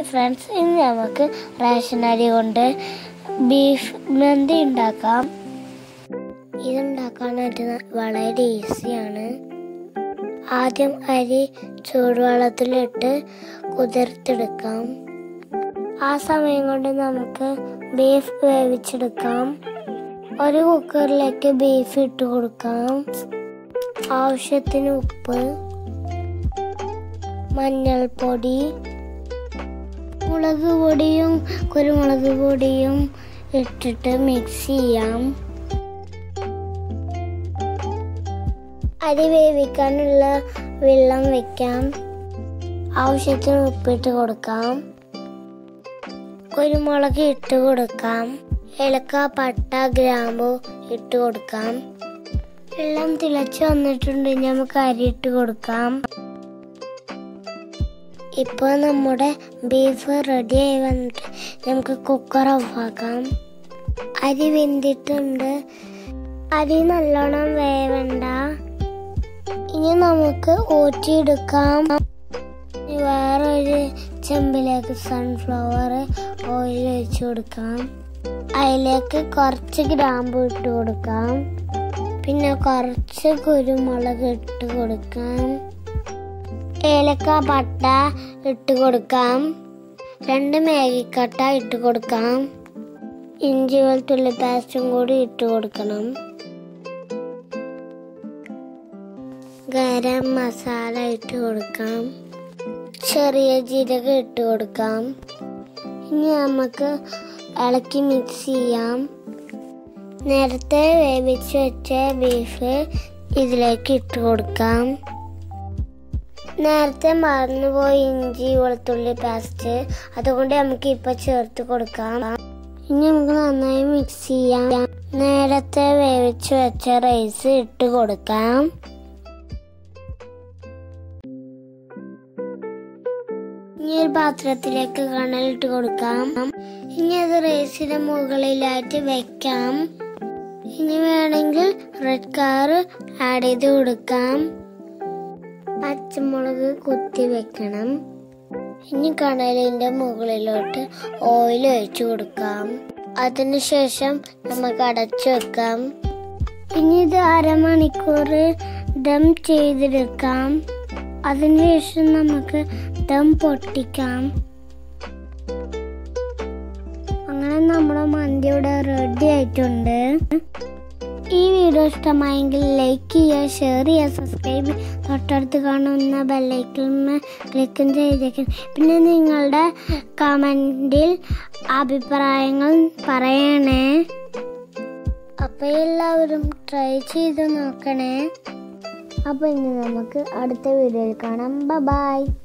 hi friends ഇന്ന് നമുക്ക് ration അരി കൊണ്ട് ബീഫ് മന്തി ഉണ്ടാക്കാം ഇതുണ്ടാക്കാനായിട്ട് ന- വളരെ ഈസിയാണ് ആദ്യം അരി ചൂടുവെള്ളത്തിലിട്ട് കുതിർത്തെടുക്കാം ആ സമയം കൊണ്ട് നമുക്ക് ബീഫ് വേവിച്ചെടുക്കാം ഒരു കുക്കറിലേക്ക് ബീഫ് ഇട്ട് കൊടുക്കാം ആവശ്യത്തിന് ഉപ്പ് മഞ്ഞൾപ്പൊടി മുളക് പൊടിയും കുരുമുളക് പൊടിയും ഇട്ടിട്ട് മിക്സ് ചെയ്യാം അരി വേവിക്കാനുള്ള വെള്ളം വെക്കാം ആവശ്യത്തിന് ഉപ്പിട്ട് കൊടുക്കാം കുരുമുളക് ഇട്ട് കൊടുക്കാം ഏലക്ക പട്ട ഗ്രാമ്പു ഇട്ട് കൊടുക്കാം വെള്ളം തിളച്ച് വന്നിട്ടുണ്ടെങ്കിൽ നമുക്ക് അരി ഇട്ട് കൊടുക്കാം ഇപ്പൊ നമ്മുടെ ബീഫ് റെഡി ആയി വന്നിട്ട് നമുക്ക് കുക്കർ ഓഫാക്കാം അരി വെന്തിട്ടുണ്ട് അരി നല്ലോണം വേവണ്ട ഇനി നമുക്ക് ഊറ്റിയെടുക്കാം ഇനി വേറൊരു ചെമ്പിലേക്ക് സൺഫ്ലവർ ഓയിൽ ഒഴിച്ചു കൊടുക്കാം അതിലേക്ക് കുറച്ച് ഗ്രാമ്പു ഇട്ട് കൊടുക്കാം പിന്നെ കുറച്ച് കുരുമുളക് ഇട്ട് കൊടുക്കാം ഏലക്ക പട്ട ഇട്ട് കൊടുക്കാം രണ്ട് മേഗിക്കട്ട ഇട്ട് കൊടുക്കാം ഇഞ്ചി വെളുത്തുള്ളി പേസ്റ്റും കൂടി ഇട്ട് കൊടുക്കണം ഗരം മസാല ഇട്ട് കൊടുക്കാം ചെറിയ ജീരകം ഇട്ട് കൊടുക്കാം ഇനി നമുക്ക് ഇളക്കി മിക്സ് ചെയ്യാം നേരത്തെ വേവിച്ച് വെച്ച ബീഫ് ഇതിലേക്ക് ഇട്ട് കൊടുക്കാം നേരത്തെ മറന്നുപോയി ഇഞ്ചി വെളുത്തുള്ളി പേസ്റ്റ് അതുകൊണ്ട് നമുക്ക് ഇപ്പൊ ചേർത്ത് കൊടുക്കാം ഇനി നമുക്ക് നന്നായി മിക്സ് ചെയ്യാം നേരത്തെ വേവിച്ച് വെച്ച റൈസ് ഇട്ട് കൊടുക്കാം ഇനി ഒരു പാത്രത്തിലേക്ക് കണലിട്ട് കൊടുക്കാം ഇനി അത് റൈസിന്റെ മുകളിലായിട്ട് വെക്കാം ഇനി വേണമെങ്കിൽ റെഡ് കളർ ആഡ് ചെയ്ത് കൊടുക്കാം പച്ചമുളക് കുത്തി വെക്കണം ഇനി കണലിന്റെ മുകളിലോട്ട് ഓയിൽ ഒഴിച്ചു കൊടുക്കാം അതിനുശേഷം നമുക്ക് അടച്ചു വെക്കാം ഇനി ഇത് അരമണിക്കൂർ ദം ചെയ്തെടുക്കാം അതിനുശേഷം നമുക്ക് ദം പൊട്ടിക്കാം അങ്ങനെ നമ്മുടെ മന്തി ഇവിടെ റെഡി ആയിട്ടുണ്ട് ഈ വീഡിയോ ഇഷ്ടമായെങ്കിൽ ലൈക്ക് ചെയ്യുക ഷെയർ ചെയ്യുക സബ്സ്ക്രൈബ് ചെയ്യുക തൊട്ടടുത്ത് കാണുന്ന ബെല്ലൈക്കൺ ക്ലിക്കും ചെയ്തേക്കും പിന്നെ നിങ്ങളുടെ കമൻറ്റിൽ അഭിപ്രായങ്ങൾ പറയണേ അപ്പോൾ എല്ലാവരും ട്രൈ ചെയ്ത് നോക്കണേ അപ്പോൾ ഇനി നമുക്ക് അടുത്ത വീഡിയോയിൽ കാണാം ബൈ